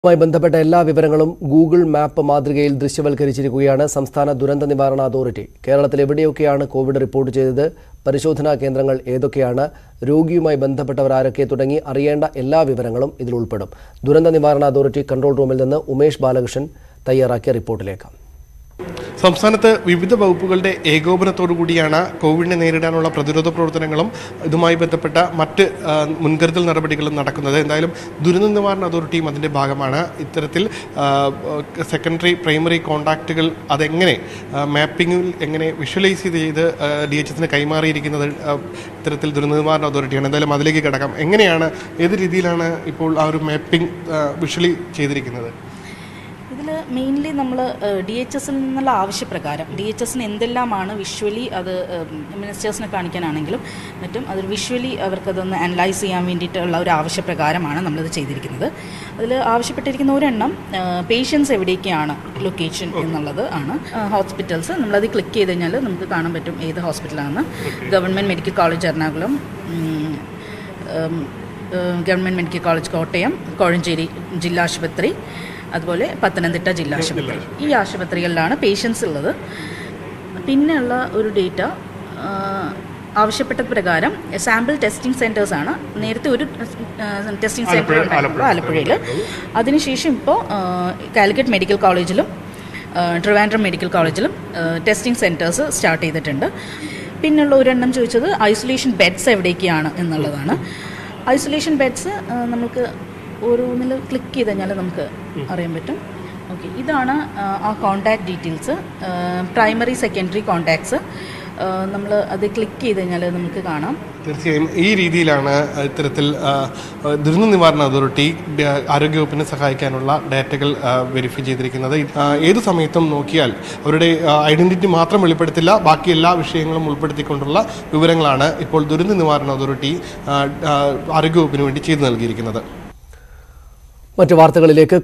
ുമായി ബന്ധപ്പെട്ട എല്ലാ വിവരങ്ങളും ഗൂഗിൾ മാപ്പ് മാതൃകയിൽ ദൃശ്യവൽക്കരിച്ചിരിക്കുകയാണ് സംസ്ഥാന ദുരന്ത നിവാരണ അതോറിറ്റി കേരളത്തിൽ എവിടെയൊക്കെയാണ് കോവിഡ് റിപ്പോർട്ട് ചെയ്തത് പരിശോധനാ കേന്ദ്രങ്ങൾ ഏതൊക്കെയാണ് രോഗിയുമായി ബന്ധപ്പെട്ടവർ ആരൊക്കെ തുടങ്ങി അറിയേണ്ട എല്ലാ വിവരങ്ങളും ഇതിൽ ഉൾപ്പെടും ദുരന്ത നിവാരണ അതോറിറ്റി കൺട്രോൾ റൂമിൽ നിന്ന് ഉമേഷ് ബാലകൃഷ്ണൻ തയ്യാറാക്കിയ റിപ്പോർട്ടിലേക്ക് സംസ്ഥാനത്ത് വിവിധ വകുപ്പുകളുടെ ഏകോപനത്തോടു കൂടിയാണ് കോവിഡിനെ നേരിടാനുള്ള പ്രതിരോധ പ്രവർത്തനങ്ങളും ഇതുമായി ബന്ധപ്പെട്ട മറ്റ് ആ, മുൻകരുതൽ നടപടികളും നടക്കുന്നത് എന്തായാലും ദുരന്ത നിവാരണ അതോറിറ്റിയും അതിൻ്റെ ഭാഗമാണ് ഇത്തരത്തിൽ സെക്കൻഡറി പ്രൈമറി കോണ്ടാക്റ്റുകൾ അതെങ്ങനെ മാപ്പിങ്ങിൽ എങ്ങനെ വിഷ്വലൈസ് ചെയ്ത് ചെയ്ത് ഡി എച്ച് എസിന് കൈമാറിയിരിക്കുന്നത് ആ, ഇത്തരത്തിൽ ദുരന്ത നിവാരണ അതോറിറ്റിയാണ് എന്തായാലും അതിലേക്ക് കിടക്കാം എങ്ങനെയാണ് ഏത് രീതിയിലാണ് ഇപ്പോൾ ആ ഒരു മാപ്പിംഗ് വിഷ്വലി ചെയ്തിരിക്കുന്നത് ഇതിൽ മെയിൻലി നമ്മൾ ഡി എച്ച് എസിൽ നിന്നുള്ള ആവശ്യപ്രകാരം ഡി എച്ച് എസിന് എന്തെല്ലാമാണ് വിഷ്വലി അത് മിനിസ്റ്റേഴ്സിനെ കാണിക്കാനാണെങ്കിലും മറ്റും അതൊരു വിഷ്വലി അവർക്കതൊന്ന് അനലൈസ് ചെയ്യാൻ വേണ്ടിയിട്ടുള്ള ഒരു ആവശ്യപ്രകാരമാണ് നമ്മളിത് ചെയ്തിരിക്കുന്നത് അതിൽ ആവശ്യപ്പെട്ടിരിക്കുന്ന ഒരെണ്ണം പേഷ്യൻസ് എവിടേക്കാണ് ലൊക്കേഷൻ എന്നുള്ളത് ആണ് ഹോസ്പിറ്റൽസ് നമ്മളത് ക്ലിക്ക് ചെയ്ത് കഴിഞ്ഞാൽ നമുക്ക് കാണാൻ പറ്റും ഏത് ഹോസ്പിറ്റലാണെന്ന് ഗവൺമെൻറ് മെഡിക്കൽ കോളേജ് എറണാകുളം ഉം, ഉം, ഏഹ് government medical college Kottayam Kozhencherry ജില്ലാ ആശുപത്രി അതുപോലെ പത്തനംതിട്ട ജില്ലാ ആശുപത്രി ഈ ആശുപത്രികളിലാണ് പേഷ്യൻസ് ഉള്ളത് പിന്നെയുള്ള ഒരു ഡേറ്റ ആവശ്യപ്പെട്ട പ്രകാരം സാമ്പിൾ ടെസ്റ്റിംഗ് സെൻറ്റേഴ്സ് ആണ് നേരത്തെ ഒരു ടെസ്റ്റിംഗ് സെൻറ്റർ ഉണ്ടായിരുന്നു ആലപ്പുഴയിൽ അതിനുശേഷം ഇപ്പോൾ കാലിക്കറ്റ് മെഡിക്കൽ കോളേജിലും ട്രിവാൻഡ്രം മെഡിക്കൽ കോളേജിലും ടെസ്റ്റിംഗ് സെൻറ്റേഴ്സ് സ്റ്റാർട്ട് ചെയ്തിട്ടുണ്ട് പിന്നുള്ള ഒരെണ്ണം ചോദിച്ചത് ഐസൊലേഷൻ ബെഡ്സ് എവിടേക്കാണ് എന്നുള്ളതാണ് ഐസൊലേഷൻ ബെഡ്സ് നമുക്ക് ഓരോന്നിൽ ക്ലിക്ക് ചെയ്ത് കഴിഞ്ഞാൽ നമുക്ക് അറിയാൻ പറ്റും ഓക്കെ ഇതാണ് ആ, ആ contact details primary secondary contacts നമ്മൾ അത് ക്ലിക്ക് ചെയ്ത് കഴിഞ്ഞാൽ നമുക്ക് കാണാം തീർച്ചയായും ഈ രീതിയിലാണ് ഇത്തരത്തിൽ ആ, ദുരന്ത നിവാരണ അതോറിറ്റി ഡ- ആരോഗ്യവകുപ്പിനെ സഹായിക്കാനുള്ള ഡാറ്റകൾ വെരിഫൈ ചെയ്തിരിക്കുന്നത് ആ, ഏത് സമയത്തും നോക്കിയാൽ അവരുടെ ഐഡന്റിറ്റി മാത്രം വെളിപ്പെടുത്തില്ല ബാക്കി എല്ലാ വിഷയങ്ങളും ഉൾപ്പെടുത്തിക്കൊണ്ടുള്ള വിവരങ്ങളാണ് ഇപ്പോൾ ദുരന്ത നിവാരണ അതോറിറ്റി ആ, ആ, ആരോഗ്യവകുപ്പിന് വേണ്ടി ചെയ്തു നൽകിയിരിക്കുന്നത് മറ്റു വാർത്തകളിലേക്ക്